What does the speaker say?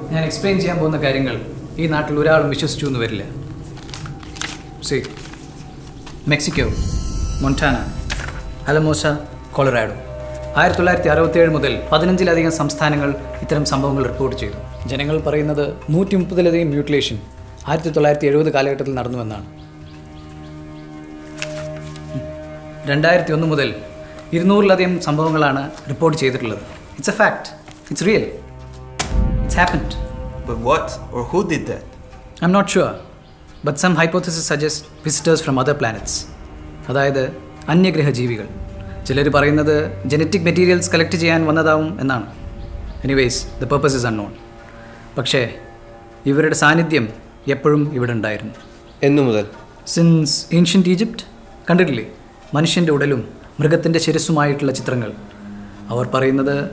ഞാൻ എക്സ്പ്ലെയിൻ ചെയ്യാൻ പോകുന്ന കാര്യങ്ങൾ ഈ നാട്ടിൽ ഒരാളും വിശ്വസിച്ചു എന്ന് വരില്ല സി മെക്സിക്കോ മൊണ്ടാന അലമോസ കൊളറാഡോ ആയിരത്തി തൊള്ളായിരത്തി അറുപത്തിയേഴ് മുതൽ പതിനഞ്ചിലധികം സംസ്ഥാനങ്ങൾ ഇത്തരം സംഭവങ്ങൾ റിപ്പോർട്ട് ചെയ്തു ജനങ്ങൾ പറയുന്നത് നൂറ്റി മുപ്പതിലധികം മ്യൂട്ടിലേഷൻ ആയിരത്തി തൊള്ളായിരത്തി എഴുപത് കാലഘട്ടത്തിൽ നടന്നുവെന്നാണ് രണ്ടായിരത്തി ഒന്ന് മുതൽ ഇരുന്നൂറിലധികം സംഭവങ്ങളാണ് റിപ്പോർട്ട് ചെയ്തിട്ടുള്ളത് it's a fact it's real it's happened But what or who did that? I'm not sure but some hypothesis suggest visitors from other planets അതായത് അന്യഗ്രഹ ജീവികൾ ചിലർ പറയുന്നത് ജനറ്റിക് മെറ്റീരിയൽസ് കളക്ട് ചെയ്യാൻ വന്നതാവും എന്നാണ് anyways the purpose is unknown പക്ഷേ ഇവരുടെ സാന്നിധ്യം എപ്പോഴും ഇവിടെ ഉണ്ടായിരുന്നു എന്നു മുതൽ സിൻസ് ഏൻഷ്യൻറ്റ് ഈജിപ്റ്റ് കണ്ടിട്ടില്ലേ മനുഷ്യൻ്റെ ഉടലും മൃഗത്തിൻ്റെ ശിരസ്സുമായിട്ടുള്ള ചിത്രങ്ങൾ അവർ പറയുന്നത്